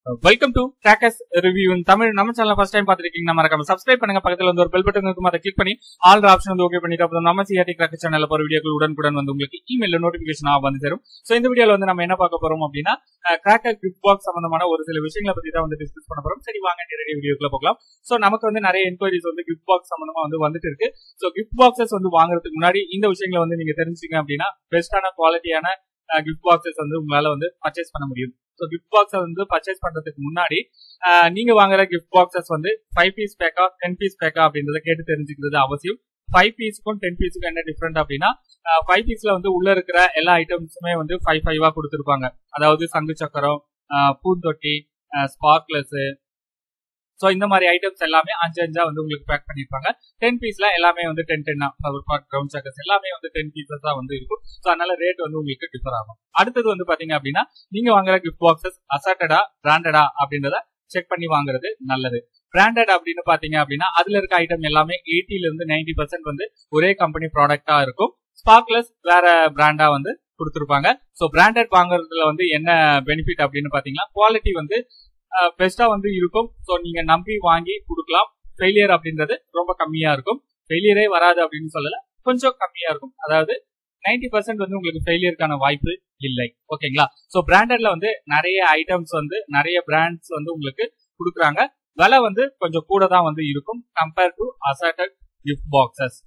welcome to takes review Tamil நம்ம channel first time பார்த்துருக்கீங்க மறக்காம சப்ஸ்கிரைப் பண்ணுங்க பக்கத்துல வந்து ஒரு பெல் பட்டன் இருக்கும் அதை கிளிக் பண்ணி ஆல் ஆப்ஷன் வந்து ஓகே பண்ணிட்டு அப்புறம் நம்ம சிஆர்டி கிராக் சேனல்ல போற வீடியோக்கள் உடனுக்குடன் வந்து உங்களுக்கு இமெயில நோட்டிபிகேஷன் வந்து சேரும் சோ இந்த வீடியோல வந்து நம்ம என்ன பார்க்க போறோம் அப்படின்னா கிராக்கர் கிஃப்ட் பாக்ஸ் சம்பந்தமான ஒரு சில விஷயங்களை பத்தி தான் வந்து டிஸ்கஸ் பண்ண போறோம் சரி வாங்க நேரடி வீடியோக்குள்ள போகலாம் சோ நமக்கு வந்து நிறைய என்கொயரிஸ் வந்து கிஃப்ட் பாக்ஸ் சம்பந்தமா வந்து வந்துட்டு இருக்கு சோ கிஃப்ட் பாக்ஸஸ் வந்து வாங்குறதுக்கு முன்னாடி இந்த விஷயங்களை வந்து நீங்க தெரிஞ்சுங்க அப்படின்னா பெஸ்டான குவாலிட்டியான கிஃப்ட் பாக்ஸஸ் வந்து உங்களால வந்து பர்ச்சேஸ் பண்ண முடியும் ஸோ கிஃப்ட் பாக்ஸை வந்து பர்ச்சேஸ் பண்றதுக்கு முன்னாடி ஆஹ் நீங்க வாங்குற கிஃப்ட் பாக்ஸஸ் வந்து ஃபைவ் பீஸ் பேக்கா டென் பீஸ் பேக்கா அப்படின்றத கேட்டு தெரிஞ்சுக்கிறது அவசியம் ஃபைவ் பீஸுக்கும் டென் பீஸுக்கும் என்ன டிஃப்ரெண்ட் அப்படின்னா ஃபைவ் பீஸ்ல வந்து உள்ள இருக்கிற எல்லா ஐட்டம்ஸுமே வந்து ஃபைவ் ஃபைவா கொடுத்துருப்பாங்க அதாவது சங்கு சக்கரம் ஆஹ் பூந்தொட்டி ஸ்பார்க்லஸ் ஸோ இந்த மாதிரி ஐட்டம்ஸ் எல்லாமே அஞ்சு அஞ்சா வந்து உங்களுக்கு பேக் பண்ணிருப்பாங்க டென் பீஸ்ல எல்லாமே வந்து டென் டென்னா பவர் பார்ட் கிரவுண்ட் சக்கர்ஸ் எல்லாமே வந்து டென் பீசஸ் தான் வந்து இருக்கும் ஸோ அதனால ரேட் வந்து உங்களுக்கு டிஃபர் ஆகும் அடுத்தது வந்து பாத்தீங்க அப்படின்னா நீங்க வாங்குற கிஃப்ட் பாக்ஸஸ் அசாட்டடா பிராண்டடா அப்படின்றத செக் பண்ணி வாங்குறது நல்லது பிராண்டட் அப்படின்னு பாத்தீங்க அப்படின்னா அதுல இருக்க ஐட்டம் எல்லாமே எயிட்டில இருந்து நைன்டி பர்சன்ட் வந்து ஒரே கம்பெனி ப்ராடக்டா இருக்கும் ஸ்பார்க்லஸ் வேற பிராண்டா வந்து கொடுத்துருப்பாங்க ஸோ பிராண்டட் வாங்குறதுல வந்து என்ன பெனிஃபிட் அப்படின்னு பாத்தீங்கன்னா குவாலிட்டி வந்து பெஸ்டா வந்து இருக்கும் ஸோ நீங்க நம்பி வாங்கி கொடுக்கலாம் ஃபெயிலியர் அப்படின்றது ரொம்ப கம்மியா இருக்கும் ஃபெயிலியரே வராது அப்படின்னு சொல்லல கொஞ்சம் கம்மியா இருக்கும் அதாவது நைன்டி பர்சன்ட் வந்து உங்களுக்கு ஃபெயிலியருக்கான வாய்ப்பு இல்லை ஓகேங்களா ஸோ பிராண்டட்ல வந்து நிறைய ஐட்டம்ஸ் வந்து நிறைய பிராண்ட்ஸ் வந்து உங்களுக்கு கொடுக்குறாங்க விலை வந்து கொஞ்சம் கூட தான் வந்து இருக்கும் compare to assorted gift boxes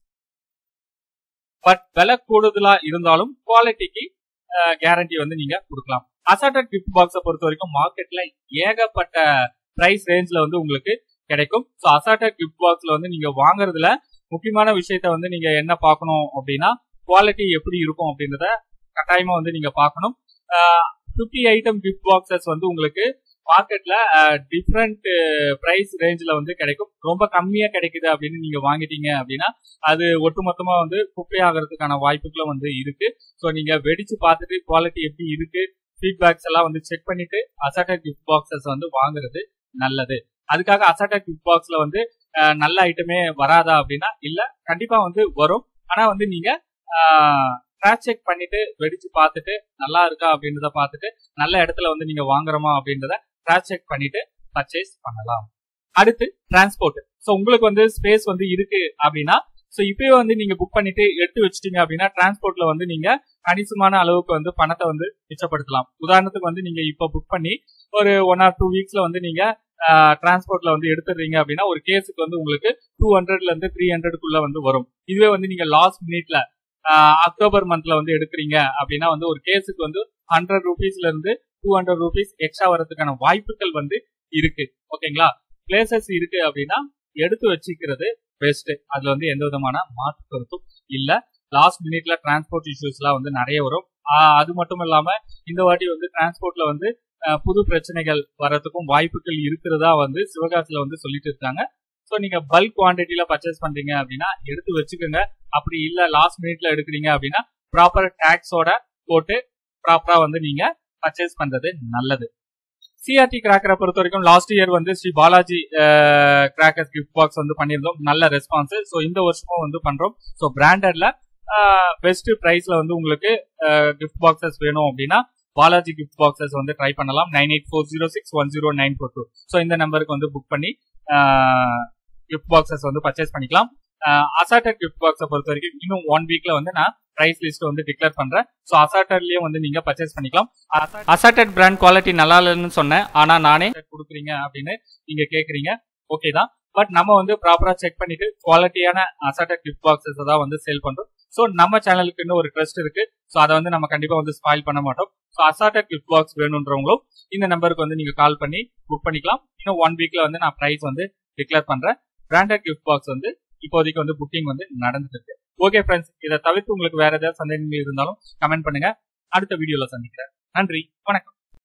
but விலை கூடுதலா இருந்தாலும் குவாலிட்டிக்கு கேரண்டி வந்து நீங்க கொடுக்கலாம் அசாட்டட் கிஃப்ட் பாக்ஸை பொறுத்த வரைக்கும் மார்க்கெட்ல ஏகப்பட்ட பிரைஸ் ரேஞ்ச்ல வந்து உங்களுக்கு கிடைக்கும் ஸோ அசாட்டட் கிஃப்ட் பாக்ஸ்ல வந்து நீங்க வாங்குறதுல முக்கியமான விஷயத்த வந்து நீங்க என்ன பார்க்கணும் அப்படின்னா குவாலிட்டி எப்படி இருக்கும் அப்படின்றத கட்டாயமா வந்து நீங்க பார்க்கணும் ஃபிஃப்டி ஐட்டம் கிஃப்ட் பாக்ஸஸ் வந்து உங்களுக்கு மார்க்கெட்ல டிஃப்ரெண்ட் பிரைஸ் ரேஞ்சில் வந்து கிடைக்கும் ரொம்ப கம்மியா கிடைக்குது அப்படின்னு நீங்க வாங்கிட்டீங்க அப்படின்னா அது ஒட்டுமொத்தமா வந்து குப்பை ஆகிறதுக்கான வாய்ப்புகளும் வந்து இருக்கு ஸோ நீங்க வெடிச்சு பார்த்துட்டு குவாலிட்டி எப்படி இருக்கு ஃபீட்பேக்ஸ் எல்லாம் வந்து செக் பண்ணிட்டு அசாட்டா கிஃப்ட் பாக்ஸஸ் வந்து வாங்குறது நல்லது அதுக்காக அசாட்டா கிஃப்ட் பாக்ஸ்ல வந்து நல்ல ஐட்டமே வராதா அப்படின்னா இல்ல கண்டிப்பா வந்து வரும் ஆனா வந்து நீங்க கிராஸ் செக் பண்ணிட்டு வெடிச்சு பார்த்துட்டு நல்லா இருக்கா அப்படின்றத பார்த்துட்டு நல்ல இடத்துல வந்து நீங்க வாங்குறோமா அப்படின்றத கிராஸ் செக் பண்ணிட்டு பர்ச்சேஸ் பண்ணலாம் அடுத்து டிரான்ஸ்போர்ட் ஸோ உங்களுக்கு வந்து ஸ்பேஸ் வந்து இருக்கு அப்படின்னா ஸோ இப்பயே வந்து நீங்க புக் பண்ணிட்டு எடுத்து வச்சிட்டீங்க அப்படின்னா டிரான்ஸ்போர்ட்ல வந்து நீங்க கணிசமான அளவுக்கு வந்து பணத்தை வந்து மிச்சப்படுத்தலாம் உதாரணத்துக்கு வந்து நீங்க இப்போ புக் பண்ணி ஒரு ஒன் ஆர் டூ வீக்ஸ்ல வந்து நீங்க டிரான்ஸ்போர்ட்ல வந்து எடுத்துடுறீங்க அப்படின்னா ஒரு கேஸுக்கு வந்து உங்களுக்கு டூ ஹண்ட்ரட்ல இருந்து த்ரீ ஹண்ட்ரட்குள்ள வந்து வரும் இதுவே வந்து நீங்க லாஸ்ட் மினிட்ல அக்டோபர் மந்த்ல வந்து எடுக்கிறீங்க அப்படின்னா வந்து ஒரு கேஸுக்கு வந்து ஹண்ட்ரட் ருபீஸ்ல இருந்து டூ ஹண்ட்ரட் ருபீஸ் எக்ஸ்ட்ரா வரதுக்கான வாய்ப்புகள் வந்து இருக்கு ஓகேங்களா பிளேசஸ் இருக்கு அப்படின்னா எடுத்து வச்சுக்கிறது பெஸ்ட் அதுல வந்து எந்த விதமான மாற்று கருத்தும் இல்ல லாஸ்ட் மினிட்ல டிரான்ஸ்போர்ட் இஷ்யூஸ்லாம் வந்து நிறைய வரும் அது மட்டும் இல்லாம இந்த வாட்டி வந்து டிரான்ஸ்போர்ட்ல வந்து புது பிரச்சனைகள் வர்றதுக்கும் வாய்ப்புகள் இருக்கிறதா வந்து சிவகாசில வந்து சொல்லிட்டு இருக்காங்க ஸோ நீங்க பல்க் குவான்டிட்டியில பர்ச்சேஸ் பண்றீங்க அப்படின்னா எடுத்து வச்சுக்கோங்க அப்படி இல்ல லாஸ்ட் மினிட்ல எடுக்கிறீங்க அப்படின்னா ப்ராப்பர் டேக்ஸோட போட்டு ப்ராப்பரா வந்து நீங்க பர்ச்சேஸ் பண்றது நல்லது சிஆர்டி கிராக்கரை பொறுத்த வரைக்கும் லாஸ்ட் இயர் வந்து Sri Balaji crackers gift box வந்து பண்ணியிருந்தோம் நல்ல ரெஸ்பான்ஸ் ஸோ இந்த வருஷமும் வந்து பண்றோம் ஸோ பிராண்டட்ல பெஸ்ட் பிரைஸ்ல வந்து உங்களுக்கு கிஃப்ட் பாக்ஸஸ் வேணும் அப்படின்னா பாலாஜி கிஃப்ட் பாக்ஸஸ் வந்து ட்ரை பண்ணலாம் nine eight four zero six one zero nine four two so இந்த நம்பருக்கு வந்து புக் பண்ணி கிஃப்ட் பாக்ஸஸ் வந்து பர்ச்சேஸ் பண்ணிக்கலாம் அசாட்டர் கிஃப்ட் பாக்ஸை பொறுத்த வரைக்கும் இன்னும் ஒன் வீக்ல வந்து நான் பிரைஸ் லிஸ்ட் வந்து டிக்ளேர் பண்றேன் ஸோ அசாட்டர்லயே வந்து நீங்க பர்ச்சேஸ் பண்ணிக்கலாம் அசாட்டட் பிராண்ட் குவாலிட்டி நல்லா இல்லைன்னு சொன்னேன் ஆனா நானே கொடுக்குறீங்க அப்படின்னு நீங்க கேக்குறீங்க ஓகே தான் பட் நம்ம வந்து ப்ராப்பரா செக் பண்ணிட்டு குவாலிட்டியான அசாட்டட் கிஃப்ட் பாக்ஸஸ் தான் வந்து சேல் பண்றோம் ஸோ நம்ம சேனலுக்கு இன்னும் ஒரு ட்ரஸ்ட் இருக்கு ஸோ அதை வந்து நம்ம கண்டிப்பா வந்து ஸ்பாயில் பண்ண மாட்டோம் ஸோ அசாட்டட் கிஃப்ட் பாக்ஸ் வேணுன்றவங்களும் இந்த நம்பருக்கு வந்து நீங்க கால் பண்ணி புக் பண்ணிக்கலாம் இன்னும் ஒன் வீக்ல வந்து நான் பிரைஸ் வந்து டிக்ளேர் பண்றேன் பிராண்டட் கிஃப்ட் பாக்ஸ் வந்து இப்போதைக்கு வந்து புக்கிங் வந்து நடந்துட்டு இருக்கு ஓகே ஃப்ரெண்ட்ஸ் இதை தவிர்த்து உங்களுக்கு வேற ஏதாவது சந்தேகங்கள் இருந்தாலும் கமெண்ட் பண்ணுங்க அடுத்த வீடியோல சந்திக்கிறேன் நன்றி வணக்கம்